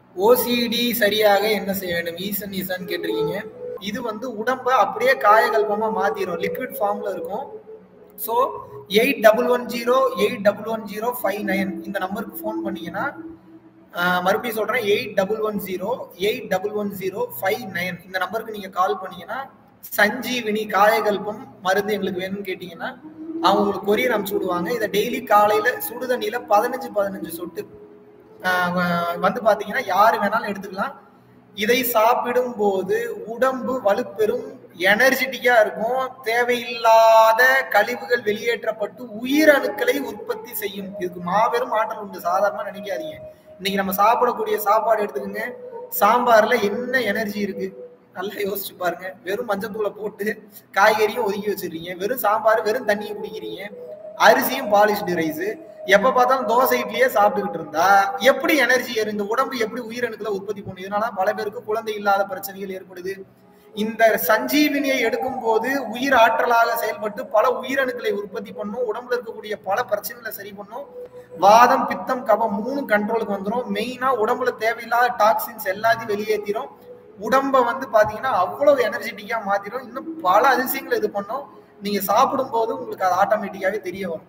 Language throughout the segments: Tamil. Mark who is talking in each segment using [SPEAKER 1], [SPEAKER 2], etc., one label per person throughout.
[SPEAKER 1] ஓசிடி சரியாக என்ன செய்ய வேண்டும் ஈசன் ஈசன் கேட்டிருக்கீங்க இது வந்து உடம்ப அப்படியே காயகல்பமா மாத்திரும் லிக்விட் ஃபார்ம்ல இருக்கும் so eight double one zero eight double one zero five nine இந்த நம்பருக்கு ஃபோன் பண்ணீங்கன்னா ஆஹ், மறுபடியும் சொல்றேன் eight double one zero eight double one zero five nine இந்த நம்பருக்கு நீங்க கால் பண்ணீங்கன்னா சஞ்சீவினி காயகல்பம் மருந்து எங்களுக்கு வேணும்னு கேட்டீங்கன்னா அவங்க உங்களுக்கு கொரியர் அனுப்பிச்சு விடுவாங்க இதை டெய்லி காலையில சுடு தண்ணியில பதினஞ்சு பதினஞ்சு சொட்டு ஆஹ் வ- வந்து பாத்தீங்கன்னா யாரு வேணாலும் எடுத்துக்கலாம் இதை சாப்பிடும் போது உடம்பு வலுப்பெறும் எனர்ஜெட்டிக்கா இருக்கும் தேவையில்லாத கழிவுகள் வெளியேற்றப்பட்டு உயிரணுக்களை உற்பத்தி செய்யும் இதுக்கு மாபெரும் ஆற்றல் உண்டு சாதாரணமா நினைக்காதீங்க இன்னைக்கு நம்ம சாப்பிடக்கூடிய சாப்பாடு எடுத்துக்கோங்க சாம்பார்ல என்ன எனர்ஜி இருக்கு நல்லா யோசிச்சு பாருங்க வெறும் மஞ்சத்தூளை போட்டு காய்கறியும் ஒதுக்கி வச்சிருக்கீங்க வெறும் சாம்பார் வெறும் தண்ணியை குடிக்கிறீங்க அரிசியும் பாலிஷ்டு ரைஸ் எப்ப பார்த்தாலும் தோசை இட்லியே சாப்பிட்டுக்கிட்டு இருந்தா எப்படி எனர்ஜி ஏறும் இந்த உடம்பு எப்படி உயிரணுக்களை உற்பத்தி பண்ணும் இதனால பல பேருக்கு குழந்தை இல்லாத பிரச்சனைகள் ஏற்படுது இந்த சஞ்சீவினியை எடுக்கும் போது உயிர் ஆற்றலாக செயல்பட்டு பல உயிரணுக்களை உற்பத்தி பண்ணும் உடம்புல இருக்கக்கூடிய பல பிரச்சனைகளை சரி பண்ணும் வாதம் பித்தம் கபம் மூணு கண்ட்ரோலுக்கு வந்துடும் மெயினா உடம்புல தேவையில்லாத டாக்ஸின்ஸ் எல்லாத்தையும் வெளியேற்றிடும் உடம்ப வந்து பாத்தீங்கன்னா அவ்வளவு எனர்ஜெட்டிக்கா மாத்திரும் இன்னும் பல அதிசயங்களை இது பண்ணும் நீங்க சாப்பிடும் போது உங்களுக்கு அது ஆட்டோமேட்டிக்காவே தெரிய வரும்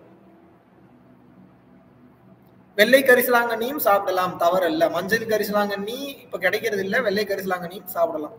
[SPEAKER 1] வெள்ளை கரிசலாங்கண்ணியும் சாப்பிடலாம் தவறல்ல மஞ்சள் கரிசலாங்கண்ணி இப்ப கிடைக்கிறது இல்ல வெள்ளை கரிசலாங்கண்ணியும் சாப்பிடலாம்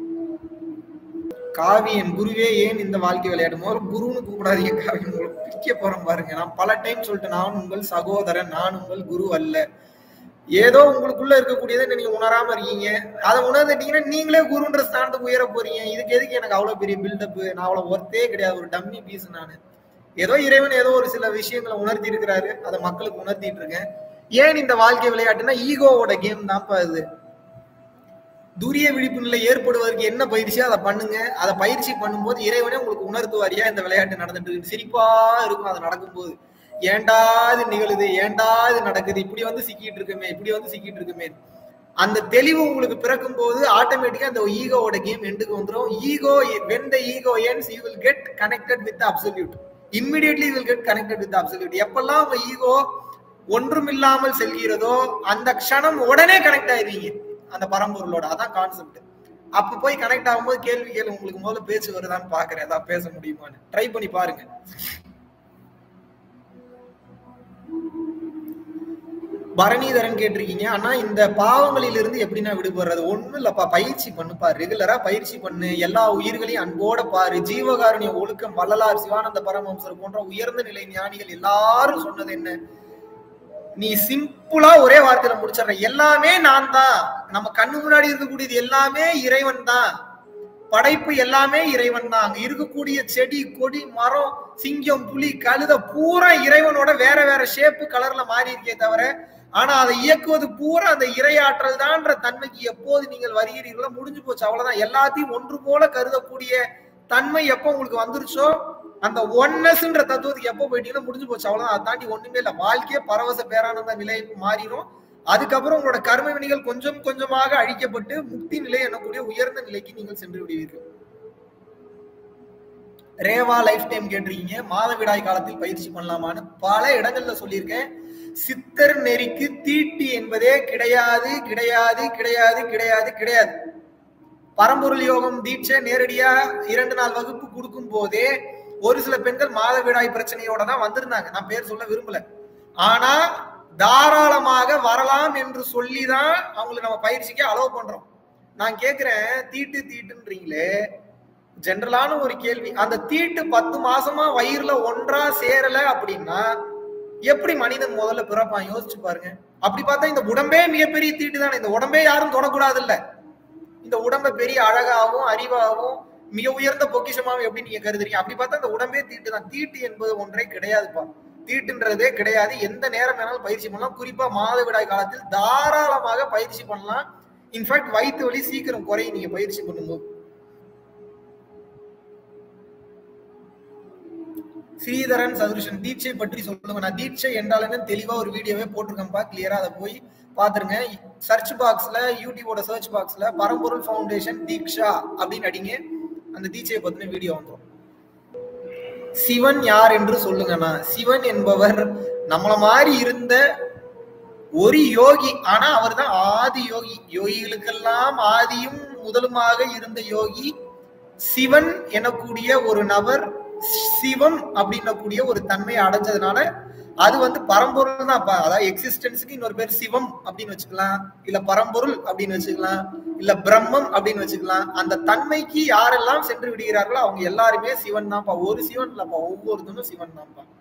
[SPEAKER 1] காவியன் குருவே ஏன் இந்த வாழ்க்கை விளையாடு முதல்ல குருன்னு கூப்பிடாதீங்க காவியன் உங்களை பிரிக்க போறேன் பாருங்க நான் பல டைம் சொல்லிட்டேன் நான் உங்கள் சகோதரன் நான் உங்கள் குரு அல்ல ஏதோ உங்களுக்குள்ள இருக்கக்கூடியதை நீங்க உணராம இருக்கீங்க அதை உணர்ந்துட்டீங்கன்னா நீங்களே குருன்ற ஸ்தானத்துக்கு உயர போறீங்க இதுக்கு எதுக்கு எனக்கு அவ்வளவு பெரிய பில்டப் நான் அவ்வளவு ஒர்த்தே கிடையாது ஒரு டம்மி பீஸ் நானு ஏதோ இறைவன் ஏதோ ஒரு சில விஷயங்களை உணர்த்தி இருக்கிறாரு அதை மக்களுக்கு உணர்த்திட்டு இருக்கேன் ஏன் இந்த வாழ்க்கை விளையாட்டுனா ஈகோவோட கேம் தான்ப்பா இது துரிய விழிப்பு நிலை ஏற்படுவதற்கு என்ன பயிற்சியோ அதை பண்ணுங்க அதை பயிற்சி பண்ணும்போது இறைவனே உங்களுக்கு உணர்த்துவாரியா இந்த விளையாட்டு நடந்துட்டு இருக்கு சிரிப்பா இருக்கும் அது நடக்கும்போது ஏன்டா இது நிகழுது ஏன்டா இது நடக்குது இப்படி வந்து சிக்கிட்டு இருக்குமே இப்படி வந்து சிக்கிட்டு இருக்குமே அந்த தெளிவு உங்களுக்கு பிறக்கும் போது ஆட்டோமேட்டிக்கா அந்த ஈகோவோட கேம் எண்டுக்கு வந்துடும் ego when the ego ends you will get connected with the absolute immediately you will get connected with the absolute எப்பெல்லாம் உங்க ஈகோ ஒன்றுமில்லாமல் செல்கிறதோ அந்த க்ஷணம் உடனே கனெக்ட் ஆயிருவீங்க அந்த பரம்பொருளோட அதான் கான்செப்ட் அப்ப போய் கனெக்ட் ஆகும்போது கேள்வி கேள்வி உங்களுக்கு முதல்ல பேச்சு வருதான்னு பாக்குறேன் ஏதாவது பேச முடியுமான்னு ட்ரை பண்ணி பாருங்க பரணிதரன் கேட்டிருக்கீங்க ஆனா இந்த பாவங்களில் இருந்து எப்படி நான் விடுபடுறது ஒண்ணும் இல்லப்பா பயிற்சி பண்ணுப்பா ரெகுலரா பயிற்சி பண்ணு எல்லா உயிர்களையும் அன்போட பாரு ஜீவகாருண்ய ஒழுக்கம் வள்ளலார் சிவானந்த பரமஹம்சர் போன்ற உயர்ந்த நிலை ஞானிகள் எல்லாரும் சொன்னது என்ன நீ சிம்பிளா ஒரே வார்த்தையில முடிச்சிடுற எல்லாமே நான் தான் நம்ம கண்ணு முன்னாடி இருக்கக்கூடியது எல்லாமே இறைவன் தான் படைப்பு எல்லாமே இறைவன் தான் அங்க இருக்கக்கூடிய செடி கொடி மரம் சிங்கம் புலி கழுத பூரா இறைவனோட வேற வேற ஷேப்பு கலர்ல மாறி இருக்கே தவிர ஆனா அதை இயக்குவது பூரா அந்த இறையாற்றல் தான்ற தன்மைக்கு எப்போது நீங்கள் வருகிறீர்களோ முடிஞ்சு போச்சு அவ்வளவுதான் எல்லாத்தையும் ஒன்று போல கருதக்கூடிய தன்மை எப்போ உங்களுக்கு வந்துருச்சோ அந்த ஒன்னஸ்ன்ற தத்துவத்துக்கு எப்போ போயிட்டீங்கன்னா முடிஞ்சு போச்சு அவ்வளவுதான் அதை தாண்டி ஒண்ணுமே இல்லை வாழ்க்கையே பரவச பேரானந்த நிலை மாறிடும் அதுக்கப்புறம் உங்களோட கர்ம வினைகள் கொஞ்சம் கொஞ்சமாக அழிக்கப்பட்டு முக்தி நிலை எனக்கூடிய உயர்ந்த நிலைக்கு நீங்கள் சென்று விடுவீர்கள் ரேவா லைஃப் டைம் கேட்டிருக்கீங்க மாதவிடாய் காலத்தில் பயிற்சி பண்ணலாமான்னு பல இடங்கள்ல சொல்லியிருக்கேன் சித்தர் நெறிக்கு தீட்டி என்பதே கிடையாது கிடையாது கிடையாது கிடையாது கிடையாது பரம்பொருள் யோகம் தீட்சை நேரடியா இரண்டு நாள் வகுப்பு கொடுக்கும் போதே ஒரு சில பெண்கள் மாதவிடாய் பிரச்சனையோட தான் வந்திருந்தாங்க நான் பேர் சொல்ல விரும்பல ஆனா தாராளமாக வரலாம் என்று சொல்லிதான் அவங்களுக்கு நம்ம பயிற்சிக்கு அலோவ் பண்றோம் நான் கேக்குறேன் தீட்டு தீட்டுன்றீங்களே ஜென்ரலான ஒரு கேள்வி அந்த தீட்டு பத்து மாசமா வயிறுல ஒன்றா சேரல அப்படின்னா எப்படி மனிதன் முதல்ல பிறப்பான் யோசிச்சு பாருங்க அப்படி பார்த்தா இந்த உடம்பே மிகப்பெரிய தீட்டு தானே இந்த உடம்பே யாரும் தொடக்கூடாது இல்ல இந்த உடம்பை பெரிய அழகாவும் அறிவாகவும் மிக உயர்ந்த பொக்கிஷமாவும் எப்படி நீங்க கருதுறீங்க அப்படி பார்த்தா இந்த உடம்பே தீட்டு தான் தீட்டு என்பது ஒன்றே கிடையாதுப்பா தீட்டுன்றதே கிடையாது எந்த நேரம் வேணாலும் பயிற்சி பண்ணலாம் குறிப்பா மாதவிடாய் காலத்தில் தாராளமாக பயிற்சி பண்ணலாம் இன்ஃபேக்ட் வயிற்று வலி சீக்கிரம் குறையும் நீங்க பயிற்சி பண்ணும்போது ஸ்ரீதரன் சதுருஷன் தீட்சை பற்றி சொல்லுங்க நான் தீட்சை என்றால் என்ன தெளிவா ஒரு வீடியோவே போட்டிருக்கேன்ப்பா கிளியரா அதை போய் பாத்துருங்க சர்ச் பாக்ஸ்ல யூடியூபோட சர்ச் பாக்ஸ்ல பரம்பொருள் ஃபவுண்டேஷன் தீக்ஷா அப்படின்னு அடிங்க அந்த தீட்சையை பத்தின வீடியோ வந்துடும் சிவன் யார் என்று சொல்லுங்கண்ணா சிவன் என்பவர் நம்மள மாதிரி இருந்த ஒரு யோகி ஆனா அவர் தான் ஆதி யோகி யோகிகளுக்கெல்லாம் ஆதியும் முதலுமாக இருந்த யோகி சிவன் எனக்கூடிய ஒரு நபர் சிவம் அப்படின்னக்கூடிய ஒரு தன்மையை அடைஞ்சதுனால அது வந்து பரம்பொருள் தான் அதாவது எக்ஸிஸ்டன்ஸுக்கு இன்னொரு பேர் சிவம் அப்படின்னு வச்சுக்கலாம் இல்ல பரம்பொருள் அப்படின்னு வச்சுக்கலாம் இல்ல பிரம்மம் அப்படின்னு வச்சுக்கலாம் அந்த தன்மைக்கு யாரெல்லாம் சென்று விடுகிறார்களோ அவங்க எல்லாருமே சிவன் தான்ப்பா ஒரு சிவன் இல்லப்பா ஒவ்வொருத்தனும் சிவன் தான்ப்பா